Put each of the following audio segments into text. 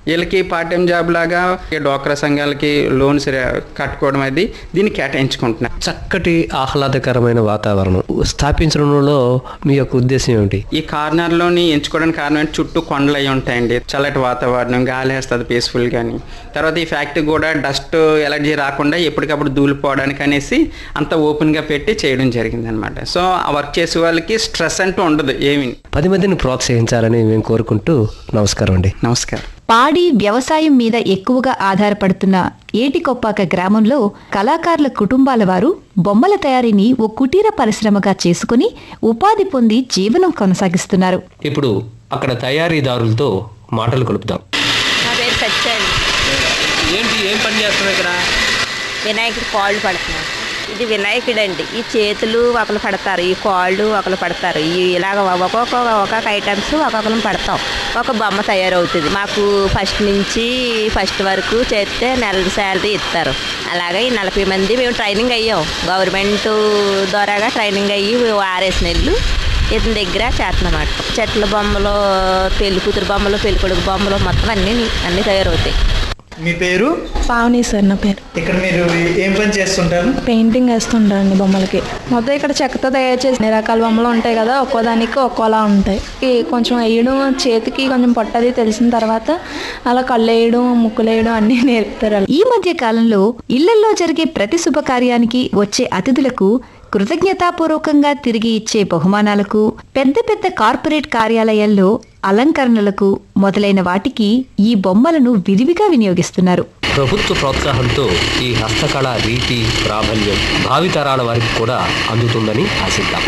వీళ్ళకి part time job లాగా ఈ డ్వాక్రా సంఘాలకి లోన్స్ కట్టుకోవడం అది దీన్ని కేటాయించుకుంటున్నారు చక్కటి ఆహ్లాదకరమైన వాతావరణం స్థాపించడంలో మీ యొక్క ఉద్దేశం ఏమిటి ఈ కార్నర్లోని ఎంచుకోవడానికి కారణం ఏంటి చుట్టూ కొండలు అయి ఉంటాయండి చల్లటి వాతావరణం గాలి వేస్తుంది పీస్ఫుల్ గాని తర్వాత ఈ ఫ్యాక్టరీ కూడా డస్ట్ ఎలర్జీ రాకుండా ఎప్పటికప్పుడు దూలిపోవడానికి అనేసి అంత ఓపెన్గా పెట్టి చేయడం జరిగింది అనమాట సో ఆ వర్క్ చేసే వాళ్ళకి స్ట్రెస్ అంటూ ఉండదు ఏమి పది మందిని ప్రోత్సహించాలని మేము కోరుకుంటూ నమస్కారం అండి నమస్కారం పాడి వ్యవసాయం మీద ఎక్కువగా ఆధారపడుతున్న ఏటికొప్పాక గ్రామంలో కళాకారుల కుటుంబాల వారు బొమ్మల తయారీని ఓ కుటీర పరిశ్రమగా చేసుకుని ఉపాధి పొంది జీవనం కొనసాగిస్తున్నారు ఇప్పుడు అక్కడ తయారీదారులతో మాటలు కలుపుదాం నా పేరు సత్య అండి ఏంటి ఏం పని చేస్తున్నావు ఇక్కడ వినాయకుడి కాళ్ళు పడుతున్నాను ఇది వినాయకుడు అండి ఈ చేతులు ఒకరు పడతారు ఈ కాళ్ళు ఒకరు పడతారు ఈ ఇలాగ ఒక్కొక్క ఒక్కొక్క ఐటమ్స్ ఒక్కొక్కరు పడతాం ఒక బొమ్మ తయారవుతుంది మాకు ఫస్ట్ నుంచి ఫస్ట్ వరకు చేస్తే నెల శాలరీ ఇస్తారు అలాగే ఈ నలభై మంది మేము ట్రైనింగ్ అయ్యాం గవర్నమెంట్ ద్వారాగా ట్రైనింగ్ అయ్యి ఆరేసి నెలలు ఇతని దగ్గర చేస్తున్నమాట చెట్ల బొమ్మలు పెళ్లి కూతురు బొమ్మలు పెళ్లి కొడుకు బొమ్మలు మొత్తం అన్నీ అన్నీ తయారవుతాయి మీ పేరు పావని సార్ నా పేరు ఇక్కడ మీరు ఏం పని చేస్తుంటారు పెయింటింగ్ వేస్తుంటారండి బొమ్మలకి మొత్తం ఇక్కడ చెక్కతో తయారు చేసి అన్ని రకాల బొమ్మలు ఉంటాయి కదా ఒక్కో దానికి ఒక్కోలా ఉంటాయి ఈ కొంచెం వేయడం చేతికి కొంచెం పొట్టది తెలిసిన తర్వాత అలా కళ్ళు వేయడం ముక్కులు వేయడం అన్నీ నేర్పుతారు వాళ్ళు. ఈ మధ్య కాలంలో ఇళ్లల్లో జరిగే ప్రతి శుభకార్యానికి వచ్చే అతిథులకు కృతజ్ఞతాపూర్వకంగా తిరిగి ఇచ్చే బహుమానాలకు పెద్ద పెద్ద కార్పొరేట్ కార్యాలయాల్లో అలంకరణలకు మొదలైన వాటికి ఈ బొమ్మలను విరివిగా వినియోగిస్తున్నారు ప్రభుత్వ ప్రోత్సాహంతో ఈ హస్తకళ రీతి ప్రాబల్యం భావితరాల వారికి కూడా అందుతుందని ఆశిద్దాం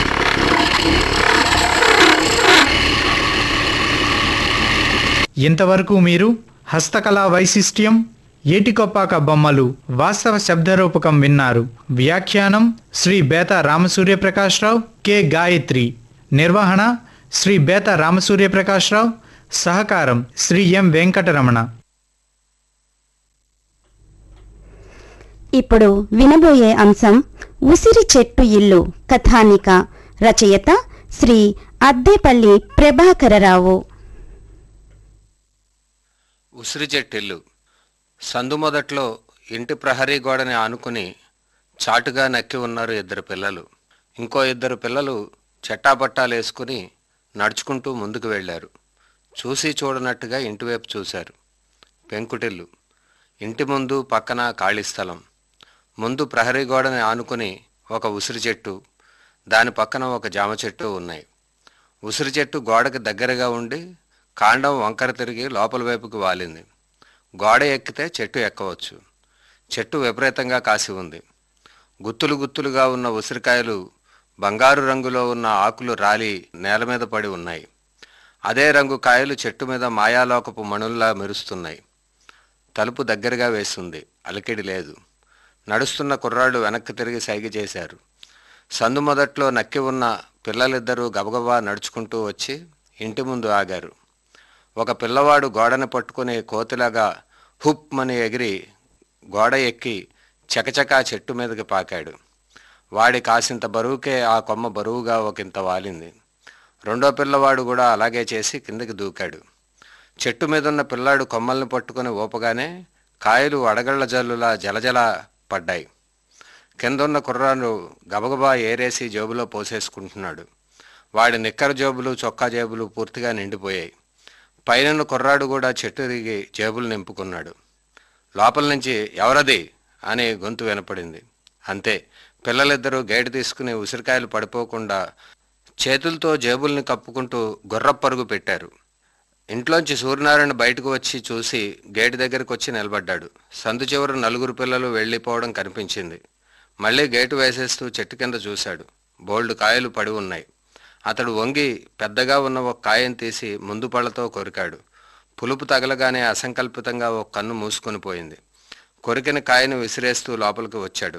ఇంతవరకు మీరు హస్తకళా వైశిష్ట్యం ఏటికొప్పాక బొమ్మలు వాస్తవ శబ్దరూపకం విన్నారు వ్యాఖ్యానం శ్రీ బేత రామసూర్యప్రకాశ్రావు కె గాయత్రి నిర్వహణ శ్రీ బేత రామసూర్యప్రకాశ్రావు సహకారం శ్రీ ఎం వెంకటరమణ ఇప్పుడు వినబోయే అంశం ఉసిరి చెట్టు ఇల్లు కథానిక రచయిత శ్రీ అద్దేపల్లి ప్రభాకరరావు ఉసిరి చెట్టిల్లు సందు మొదట్లో ఇంటి ప్రహరీ గోడని ఆనుకుని చాటుగా నక్కి ఉన్నారు ఇద్దరు పిల్లలు ఇంకో ఇద్దరు పిల్లలు చెట్టాపట్టాలు వేసుకుని నడుచుకుంటూ ముందుకు వెళ్ళారు చూసి చూడనట్టుగా ఇంటివైపు చూశారు పెంకుటిల్లు ఇంటి ముందు పక్కన ఖాళీ స్థలం ముందు ప్రహరీ గోడని ఆనుకుని ఒక ఉసిరి చెట్టు దాని పక్కన ఒక జామ చెట్టు ఉన్నాయి ఉసిరి చెట్టు గోడకి దగ్గరగా ఉండి కాండం వంకర తిరిగి లోపల వైపుకి వాలింది గోడ ఎక్కితే చెట్టు ఎక్కవచ్చు చెట్టు విపరీతంగా కాసి ఉంది గుత్తులు గుత్తులుగా ఉన్న ఉసిరికాయలు బంగారు రంగులో ఉన్న ఆకులు రాలి నేల మీద పడి ఉన్నాయి అదే రంగు కాయలు చెట్టు మీద మాయాలోకపు మణుల్లా మెరుస్తున్నాయి తలుపు దగ్గరగా వేసింది అలికిడి లేదు నడుస్తున్న కుర్రాళ్ళు వెనక్కి తిరిగి సైగ చేశారు సందు మొదట్లో నక్కి ఉన్న పిల్లలిద్దరూ గబగబా నడుచుకుంటూ వచ్చి ఇంటి ముందు ఆగారు ఒక పిల్లవాడు గోడని పట్టుకుని కోతిలాగా హుప్ అని ఎగిరి గోడ ఎక్కి చకచకా చెట్టు మీదకి పాకాడు వాడి కాసింత బరువుకే ఆ కొమ్మ బరువుగా ఒకంత వాలింది రెండో పిల్లవాడు కూడా అలాగే చేసి కిందకి దూకాడు చెట్టు మీదున్న పిల్లాడు కొమ్మల్ని పట్టుకుని ఊపగానే కాయలు అడగళ్ల జల్లులా జలజల పడ్డాయి కిందున్న కుర్రాడు గబగబా ఏరేసి జేబులో పోసేసుకుంటున్నాడు వాడి నిక్కర జేబులు చొక్కా జేబులు పూర్తిగా నిండిపోయాయి పైన కుర్రాడు కూడా చెట్టు దిగి జేబులు నింపుకున్నాడు లోపల నుంచి ఎవరది అనే గొంతు వినపడింది అంతే పిల్లలిద్దరూ గేటు తీసుకుని ఉసిరికాయలు పడిపోకుండా చేతులతో జేబుల్ని కప్పుకుంటూ గుర్రపరుగు పెట్టారు ఇంట్లోంచి సూర్యనారాయణ బయటకు వచ్చి చూసి గేటు దగ్గరకు వచ్చి నిలబడ్డాడు సందు చివర నలుగురు పిల్లలు వెళ్ళిపోవడం కనిపించింది మళ్ళీ గేటు వేసేస్తూ చెట్టు కింద చూశాడు బోల్డ్ కాయలు పడి ఉన్నాయి అతడు వంగి పెద్దగా ఉన్న ఒక కాయను తీసి ముందు పళ్ళతో కొరికాడు పులుపు తగలగానే అసంకల్పితంగా ఒక కన్ను మూసుకొని పోయింది కొరికిన కాయను విసిరేస్తూ లోపలికి వచ్చాడు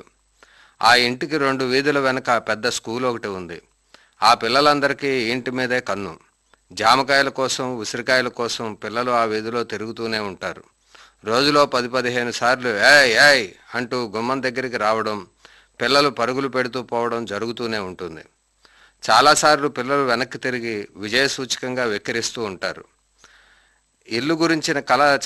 ఆ ఇంటికి రెండు వీధుల వెనక పెద్ద స్కూల్ ఒకటి ఉంది ఆ పిల్లలందరికీ ఇంటి మీదే కన్ను జామకాయల కోసం ఉసిరికాయల కోసం పిల్లలు ఆ వీధిలో తిరుగుతూనే ఉంటారు రోజులో పది పదిహేను సార్లు ఏయ్ ఏయ్ అంటూ గుమ్మం దగ్గరికి రావడం పిల్లలు పరుగులు పెడుతూ పోవడం జరుగుతూనే ఉంటుంది చాలాసార్లు పిల్లలు వెనక్కి తిరిగి విజయ సూచకంగా వెక్కిరిస్తూ ఉంటారు ఇల్లు గురించిన కళ